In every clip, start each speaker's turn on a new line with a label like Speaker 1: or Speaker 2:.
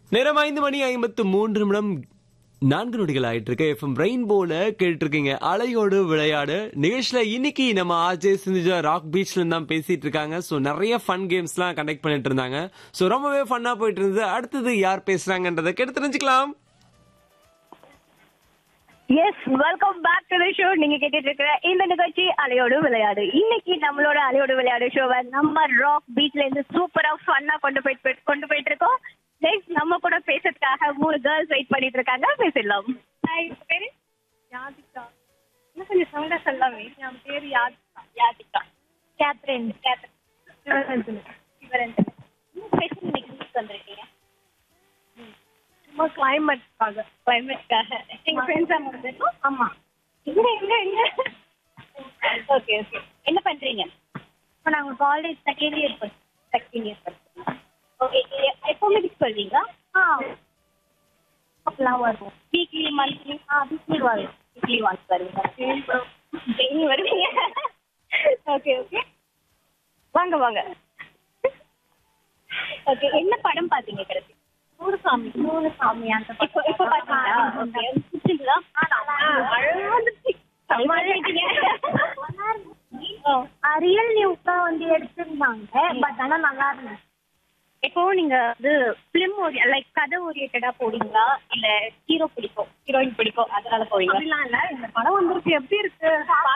Speaker 1: நேரம் ஐந்து மணி ஐம்பத்து மூன்று நிமிடம் நான்கு நொடிகள் ஆயிட்டு இருக்கு எஃப்எம் ரெயின்போல கேட்டு இருக்கீங்க அலையோடு விளையாடு நிகழ்ச்சியில இன்னைக்கு நம்ம ஆர்ஜே சிந்துஜா ராக் பீச்ல இருந்து தான் பேசிட்டு இருக்காங்க சோ நிறைய ஃபன் கேம்ஸ் எல்லாம் கண்டக்ட் பண்ணிட்டு இருந்தாங்க சோ ரொம்பவே ஃபன்னா போயிட்டு இருந்தது அடுத்தது யார் பேசுறாங்கன்றதை கேட்டு தெரிஞ்சுக்கலாம்
Speaker 2: yes welcome back to the show நீங்க கேட்டுட்டு இருக்கிற இந்த நிகழ்ச்சி அலையோடு விளையாடு இன்னைக்கு நம்மளோட அலையோடு விளையாடு ஷோவை நம்ம ராக் பீச்ல இருந்து சூப்பரா ஃபன்னா கொண்டு போயிட்டு கொண்டு போயிட்டு இருக்கோம் நெக்ஸ்ட் நம்ம கூட பேசுறதுக்காக மூணு கேர்ள்ஸ் வெயிட் பண்ணிட்டு இருக்காங்க பேசிடலாம் ஹாய் பேரு யாதிகா இன்னும் கொஞ்சம் சவுண்டா சொல்லாமே என் பேரு Yadhika Yadhika Catherine Catherine Sivaranjan Sivaranjan special இன்னைக்கு வந்திருக்கீங்க சும்மா கிளைமேட்காக கிளைமேட்காக எங்க ஃப்ரெண்ட்ஸா முடிஞ்சிருக்கோம் ஆமா இங்க எங்க எங்க ஓகே ஓகே என்ன பண்றீங்க இப்போ நாங்க காலேஜ் செகண்ட் இயர் படிச்சோம் செகண்ட் இயர் படிச்சோம் ஓகே எப்பவுமே விசிட் பண்ணுவீங்களா ஆ அப்பெல்லாம் வருவோம் வீக்லி மந்த்லி ஆ வீக்லி வரும் வீக்லி ஒன்ஸ் வருவீங்க டெய்லி வருவீங்க ஓகே ஓகே வாங்க வாங்க ஓகே என்ன படம் பாத்தீங்க கடைசி நூறு சாமி நூறு சாமி அந்த இப்போ இப்போ பாத்தீங்களா ஓகே பிடிச்சிங்களா
Speaker 3: ரியல் நியூஸ் தான் வந்து எடுத்திருந்தாங்க பட் ஆனா நல்லா இருந்துச்சு
Speaker 2: இப்போ நீங்க வந்து பிலிம் ஓரிய லைக் கதை ஓரியன்டா போவீங்களா இல்ல ஹீரோ பிடிக்கும் ஹீரோயின் பிடிக்கும் அதனால போவீங்களா
Speaker 3: அப்படிலாம் இல்ல இந்த படம் வந்திருக்கு எப்படி இருக்கு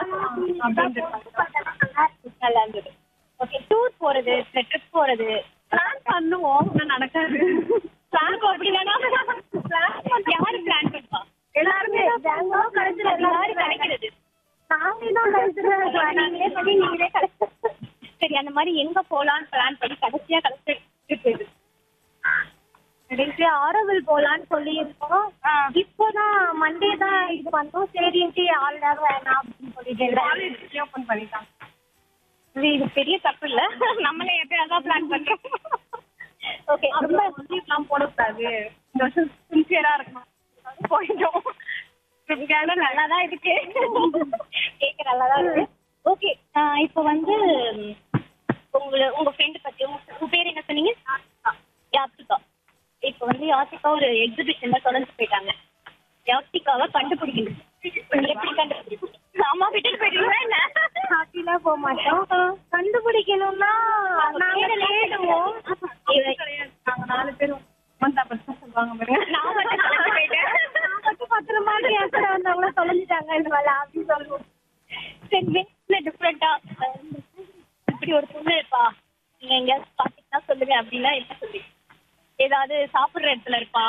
Speaker 2: நல்லா இருந்தது ஓகே டூர் போறது ட்ரிப் போறது
Speaker 3: பிளான் பண்ணுவோம் ஆனா நடக்காது
Speaker 2: பிளான் அப்படின்னா யாரு பிளான் பண்ணுவா
Speaker 3: எல்லாருமே பெங்களூர் கிடைச்சது
Speaker 2: யாரு
Speaker 3: எல்லாரும்
Speaker 2: கிடைக்கிறது
Speaker 3: நாங்களே தான் கிடைச்சது நீங்களே பண்ணி நீங்களே கிடைச்சது
Speaker 2: சரி அந்த மாதிரி எங்க போலான்னு பிளான் பண்ணி கடைசியா கடைசி ட்ரிப் எது
Speaker 3: கடைசி ஆரோவில் போலான்னு சொல்லி இருக்கோம் இப்போதான் மண்டே தான் இது பண்ணோம் சரின்ட்டு ஆள் நேரம் வேணாம் அப்படின்னு சொல்லிட்டு
Speaker 2: ஓபன் பண்ணிட்டாங்க இது இது பெரிய தப்பு இல்ல நம்மளே எப்பயாவது தான் பிளான் பண்றோம் ஓகே
Speaker 3: ரொம்ப லீவ்லாம் போடக்கூடாது
Speaker 2: இந்த வருஷம் சின்சியரா இருக்கணும் போயிட்டோம் கேடம் நல்லா தான் இருக்கு கேட்க நல்லா தான் இருக்கு ஓகே இப்போ வந்து உங்களை உங்க ஃப்ரெண்ட் பத்தி உங்க உங்க பேர் என்ன சொன்னீங்க யாத்திகா இப்போ வந்து யாத்திகா ஒரு எக்ஸிபிஷன்ல தொடர்ந்து போயிட்டாங்க யாத்திகாவை கண்டுபிடிக்கணும் எப்படி கண்டுபிடிக்கணும் அம்மா கிட்ட போயிட்டீங்களா என்ன
Speaker 3: ஹாப்பிலாம் போக மாட்டோம் கண்டுபிடிக்கணும்னா நாங்க தேடுவோம்
Speaker 2: நாங்க நாலு பேரும் மந்தா பத்தி சொல்லுவாங்க பாருங்க நான் மட்டும் தொலைஞ்சு போயிட்டேன்
Speaker 3: நான் மட்டும் பத்திரமா என் கூட வந்தவங்கள தொலைஞ்சிட்டாங்க இந்த மாதிரி அப்படின்னு சொல்லுவோம்
Speaker 2: சரி வீட்டுல டிஃப்ரெண்டா இப்படி ஒரு பொண்ணு இருப்பா நீங்க எங்கேயாவது பாத்தீங்கன்னா சொல்லுங்க அப்படின்னா என்ன சொல்லி ஏதாவது சாப்பிடுற இடத்துல இருப்பா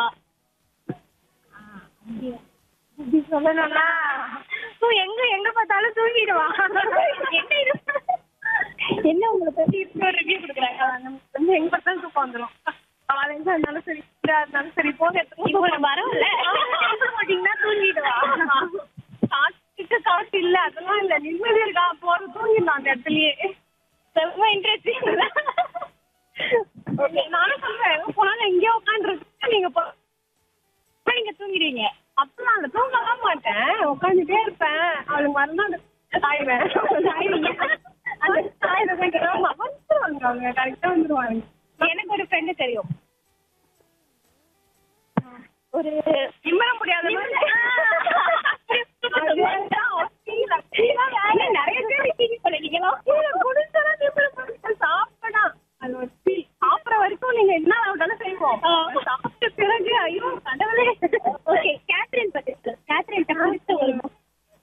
Speaker 3: இப்படி சொல்லணும்னா தூ எங்க எங்க பார்த்தாலும் தூங்கிடுவா
Speaker 2: என்ன இது என்ன உங்களை பத்தி இப்படி ஒரு ரிவ்யூ கொடுக்குறாங்க
Speaker 3: நமக்கு வந்து எங்க பார்த்தாலும் தூக்கம் வந்துடும் காலேஜா இருந்தாலும் சரி ஸ்கூலா இருந்தாலும் சரி போக
Speaker 2: இப்போ ஒரு வரவில்ல
Speaker 3: போட்டீங்கன்னா தூங்கிடுவா காட்டுக்கு காட்டு இல்ல அதெல்லாம் இல்ல நிம்மதி இருக்கா போற தூங்கிடலாம் அந்த இடத்துலயே
Speaker 2: ரொம்ப இன்ட்ரெஸ்டிங்
Speaker 3: ஓகே நானும் சொல்றேன் எங்க போனாலும் எங்கேயோ உட்காந்துருக்கு நீங்க போ
Speaker 2: இப்ப நீங்க தூங்கிடுவீங்க
Speaker 3: அப்பெல்லாம் இல்ல தூங்கலாம் மாட்டேன் உட்காந்துட்டே இருப்பேன் அவளுக்கு மறுநாள் சாய்வேன் சாய்வீங்க அந்த சாயதான் கேட்காம வந்துருவாங்க அவங்க கரெக்டா வந்துருவாங்க
Speaker 2: எனக்கு ஒரு ஃப்ரெண்டு தெரியும் ஒரு
Speaker 3: நிம்மற முடியாத
Speaker 2: ஆனா நிறைய பேர் இருக்கீங்க போல நீங்களா
Speaker 3: சாப்பிடா அது ஒரு feel. சாப்பிடுற வரைக்கும் நீங்க என்ன ஆகுதாலும் செய்வோம் சாப்பிட்ட பிறகு ஐயோ கடவுளே
Speaker 2: ஓகே கேத்ரின் பத்தி சொல்லு. கேத்ரின் பிடிச்ச ஒரு book.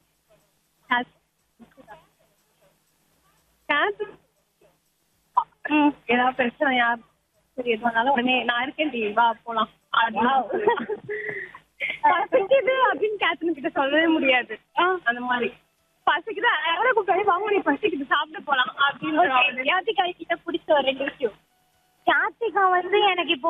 Speaker 3: ம், ஏதாவது பிரச்சனை யார் சரி எது வந்தாலும் உடனே நான் இருக்கேன் டி வா போலாம் பசிக்குது அப்படின்னு கேத்தன் கிட்ட சொல்லவே முடியாது அந்த மாதிரி பசிக்குது எவ்வளவு கூப்பிட்டு வாங்க நீ பசிக்குது சாப்பிட்டு போலாம் அப்படின்னு
Speaker 2: யாத்திகா கிட்ட பிடிச்ச ஒரு ரெண்டு விஷயம்
Speaker 3: கார்த்திகா வந்து எனக்கு இப்போ